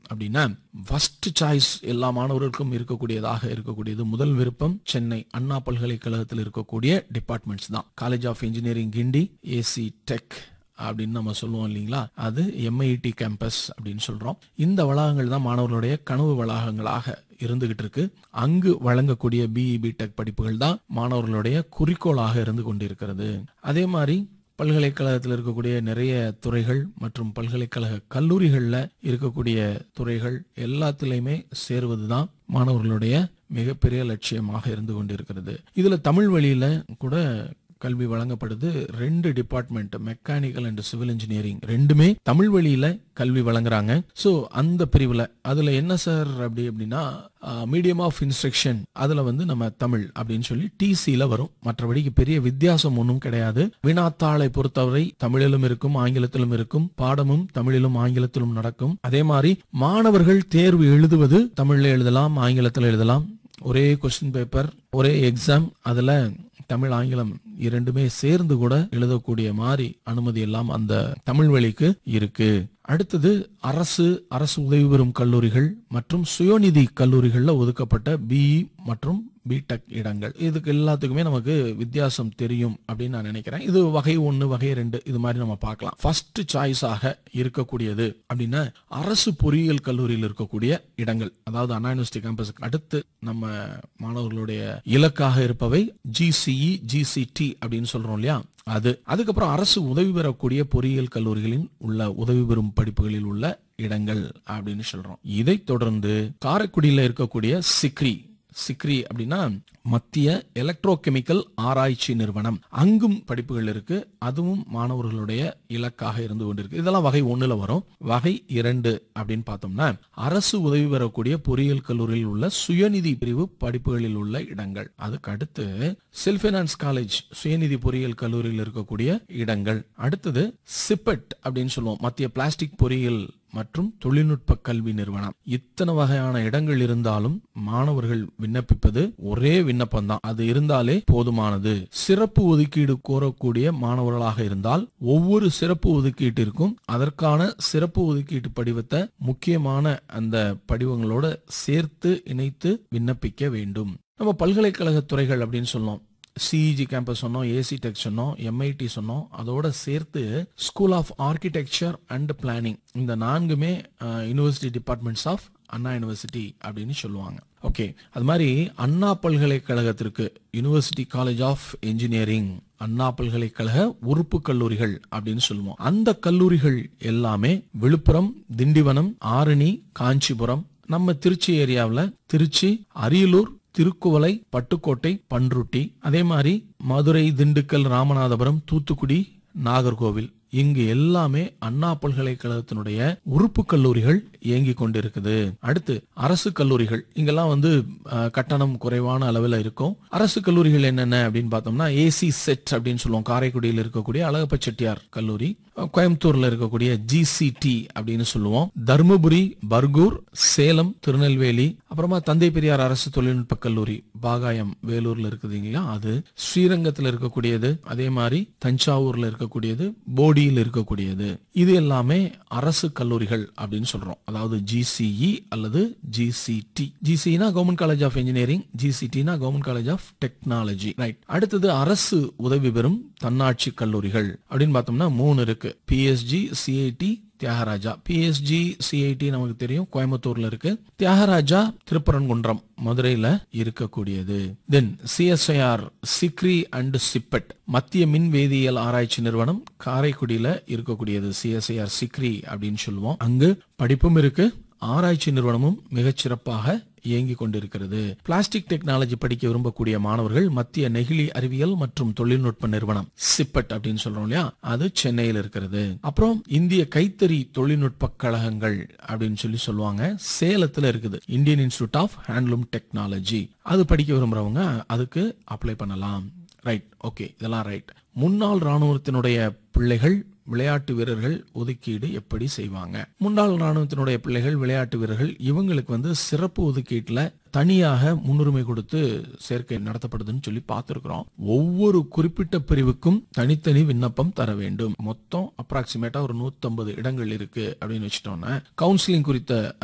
அப்படின்னா first choice எல்லா மாணவர்களுக்கும் இருக்கக்கூடியதாக இருக்கக்கூடியது முதல் விருப்பம் சென்னை அண்ணா பல்கலைக்கழகத்தில் இருக்கக்கூடிய டிபார்ட்மெண்ட்ஸ் தான் college of engineering Guindy A C tech அப்படின்னு நம்ம சொல்லுவோம் இல்லைங்களா அது எம்ஐடி கேம்பஸ் அப்படின்னு சொல்றோம் இந்த வளாகங்கள் தான் மாணவர்களுடைய கனவு வளாகங்களாக இருந்துகிட்டு இருக்கு அங்கு வழங்கக்கூடிய பிஇ பிடெக் படிப்புகள் தான் மாணவர்களுடைய குறிக்கோளாக இருந்து கொண்டிருக்கிறது அதே மாதிரி பல்கலைக்கழகத்தில் இருக்கக்கூடிய நிறைய துறைகள் மற்றும் பல்கலைக்கழக கல்லூரிகளில் இருக்கக்கூடிய துறைகள் எல்லாத்துலேயுமே சேருவது தான் மாணவர்களுடைய மிகப்பெரிய லட்சியமாக இருந்து கொண்டிருக்கிறது இதுல தமிழ் வழியில கூட கல்வி வழங்கப்படுது ரெண்டு department mechanical and civil engineering ரெண்டுமே தமிழ் வழியில கல்வி வழங்குறாங்க ஸோ அந்த பிரிவில் அதில் என்ன சார் அப்படி அப்படின்னா மீடியம் ஆஃப் இன்ஸ்ட்ரக்ஷன் அதில் வந்து நம்ம தமிழ் அப்படின்னு சொல்லி டிசியில் வரும் மற்றபடிக்கு பெரிய வித்தியாசம் ஒன்றும் கிடையாது வினாத்தாளை பொறுத்தவரை தமிழிலும் இருக்கும் ஆங்கிலத்திலும் இருக்கும் பாடமும் தமிழிலும் ஆங்கிலத்திலும் நடக்கும் அதே மாதிரி மாணவர்கள் தேர்வு எழுதுவது தமிழில் எழுதலாம் ஆங்கிலத்தில் எழுதலாம் ஒரே கொஸ்டின் பேப்பர் ஒரே எக்ஸாம் அதில் தமிழ் ஆங்கிலம் இரண்டுமே சேர்ந்து கூட எழுதக்கூடிய மாதிரி அனுமதி எல்லாம் அந்த தமிழ் வழிக்கு இருக்கு அடுத்தது அரசு அரசு உதவி பெறும் கல்லூரிகள் மற்றும் சுயநிதி கல்லூரிகள்ல ஒதுக்கப்பட்ட பிஇ மற்றும் பிடெக் இடங்கள் இதுக்கு எல்லாத்துக்குமே நமக்கு வித்தியாசம் தெரியும் அப்படின்னு நான் நினைக்கிறேன் இது வகை ஒன்று வகை ரெண்டு இது மாதிரி நம்ம பார்க்கலாம் ஃபர்ஸ்ட் சாய்ஸாக இருக்கக்கூடியது அப்படின்னா அரசு பொறியியல் கல்லூரியில் இருக்கக்கூடிய இடங்கள் அதாவது அண்ணா யூனிவர்சிட்டி கேம்பஸுக்கு அடுத்து நம்ம மாணவர்களுடைய இலக்காக இருப்பவை ஜிசிஇ ஜிசிடி அப்படின்னு சொல்றோம் இல்லையா அது அதுக்கப்புறம் அரசு உதவி பெறக்கூடிய பொறியியல் கல்லூரிகளின் உள்ள உதவி பெறும் படிப்புகளில் உள்ள இடங்கள் அப்படின்னு சொல்றோம் இதைத் தொடர்ந்து காரைக்குடியில் இருக்கக்கூடிய சிக்ரி சிக்ரி அப்படின்னா மத்திய எலக்ட்ரோகெமிக்கல் ஆராய்ச்சி நிறுவனம் அங்கும் படிப்புகள் இருக்கு அதுவும் மாணவர்களுடைய இலக்காக இருந்து கொண்டிருக்கு இதெல்லாம் வகை ஒண்ணுல வரும் வகை இரண்டு அப்படின்னு பார்த்தோம்னா அரசு உதவி பெறக்கூடிய பொறியியல் கல்லூரியில் உள்ள சுயநிதி பிரிவு படிப்புகளில் உள்ள இடங்கள் அதுக்கு அடுத்து செல்ஃப் ஃபைனான்ஸ் காலேஜ் சுயநிதி பொறியியல் கல்லூரியில் இருக்கக்கூடிய இடங்கள் அடுத்தது சிப்பெட் அப்படின்னு சொல்லுவோம் மத்திய பிளாஸ்டிக் பொறியியல் மற்றும் தொழில்நுட்ப கல்வி நிறுவனம் இத்தனை வகையான இடங்கள் இருந்தாலும் மாணவர்கள் விண்ணப்பிப்பது ஒரே விண்ணப்பம் தான் அது இருந்தாலே போதுமானது சிறப்பு ஒதுக்கீடு கோரக்கூடிய மாணவர்களாக இருந்தால் ஒவ்வொரு சிறப்பு ஒதுக்கீட்டிற்கும் அதற்கான சிறப்பு ஒதுக்கீட்டு படிவத்தை முக்கியமான அந்த படிவங்களோட சேர்த்து இணைத்து விண்ணப்பிக்க வேண்டும் நம்ம பல்கலைக்கழக துறைகள் அப்படின்னு சொன்னோம் சிஇஜி கேம்பஸ் சொன்னோம் ஏசி டெக் சொன்னோம் எம்ஐடி சொன்னோம் அதோட சேர்த்து school of architecture and planning இந்த நான்குமே university departments of Anna university அப்படின்னு சொல்லுவாங்க ஓகே அது மாதிரி அண்ணா பல்கலைக்கழகத்திற்கு university college of engineering Anna பல்கலைக்கழக உறுப்பு கல்லூரிகள் அப்படின்னு சொல்லுவோம் அந்த கல்லூரிகள் எல்லாமே விழுப்புரம் திண்டிவனம் ஆரணி காஞ்சிபுரம் நம்ம திருச்சி ஏரியாவில் திருச்சி அரியலூர் திருக்குவளை பட்டுக்கோட்டை பன்ருட்டி அதே மாதிரி மதுரை திண்டுக்கல் ராமநாதபுரம் தூத்துக்குடி நாகர்கோவில் இங்கு எல்லாமே அண்ணா பல்கலைக்கழகத்தினுடைய உறுப்பு கல்லூரிகள் இயங்கி கொண்டிருக்குது அடுத்து அரசு கல்லூரிகள் இங்கெல்லாம் வந்து அஹ், கட்டணம் குறைவான அளவில் இருக்கும் அரசு கல்லூரிகள் என்னென்ன அப்படின்னு பார்த்தோம்னா ஏசி செட் அப்படின்னு சொல்லுவோம் காரைக்குடியில் இருக்கக்கூடிய அழகப்ப செட்டியார் கல்லூரி அஹ், கோயம்புத்தூர்ல இருக்கக்கூடிய ஜிசிடி அப்படின்னு சொல்லுவோம் தருமபுரி பர்கூர் சேலம் திருநெல்வேலி அப்புறமா தந்தை பெரியார் அரசு தொழில்நுட்ப கல்லூரி பாகாயம் வேலூர்ல இருக்குதுங்களா அது ஸ்ரீரங்கத்தில் இருக்கக்கூடியது அதே மாதிரி தஞ்சாவூர்ல இருக்கக்கூடியது போடியில் இருக்கக்கூடியது இது எல்லாமே அரசு கல்லூரிகள் அப்படின்னு சொல்றோம் அதாவது ஜிசிஇ அல்லது ஜிசிடி ஜிசினா கவர்மெண்ட் காலேஜ் ஆஃப் இன்ஜினியரிங் ஜிசிடினா government college of technology right அடுத்தது அரசு உதவி பெறும் தன்னாட்சி கல்லூரிகள் அப்படின்னு பார்த்தோம்னா மூணு இருக்கு PSG CIT Thiagaraja PSG CIT நமக்கு தெரியும் கோயம்புத்தூர்ல இருக்கு தியாகராஜா திருப்பரங்குன்றம் மதுரையில இருக்கக்கூடியது தென் சிஎஸ்ஐஆர் சிக்ரி அண்ட் சிப்பெட் மத்திய மின் வேதியியல் ஆராய்ச்சி நிறுவனம் காரைக்குடியில இருக்கக்கூடியது சிஎஸ்ஐஆர் சிக்ரி அப்படின்னு சொல்லுவோம் அங்கு படிப்பும் இருக்கு ஆராய்ச்சி நிறுவனமும் மிகச் சிறப்பாக இயங்கி கொண்டிருக்கிறது பிளாஸ்டிக் டெக்னாலஜி படிக்க விரும்பக்கூடிய மாணவர்கள் மத்திய நெகிழி அறிவியல் மற்றும் தொழில்நுட்ப நிறுவனம் சிப்பட் அப்படின்னு சொல்றோம் இல்லையா அது சென்னையில் இருக்கிறது அப்புறம் இந்திய கைத்தறி தொழில்நுட்ப கழகங்கள் அப்படின்னு சொல்லி சொல்லுவாங்க சேலத்துல இருக்குது Indian institute of handloom technology அது படிக்க விரும்புறவங்க அதுக்கு அப்ளை பண்ணலாம் ரைட் ஓகே இதெல்லாம் ரைட் முன்னாள் ராணுவத்தினுடைய பிள்ளைகள் விளையாட்டு வீரர்கள் ஒதுக்கீடு எப்படி செய்வாங்க முன்னாள் ராணுவத்தினுடைய பிள்ளைகள் விளையாட்டு வீரர்கள் இவங்களுக்கு வந்து சிறப்பு ஒதுக்கீட்டுல தனியாக முன்னுரிமை கொடுத்து சேர்க்கை நடத்தப்படுதுன்னு சொல்லி பார்த்திருக்கிறோம் ஒவ்வொரு குறிப்பிட்ட பிரிவுக்கும் தனித்தனி விண்ணப்பம் தர வேண்டும் மொத்தம் அப்ராக்சிமேட்டா ஒரு 150 இடங்கள் இருக்கு அப்படின்னு வச்சுட்டோம்னா கவுன்சிலிங் குறித்த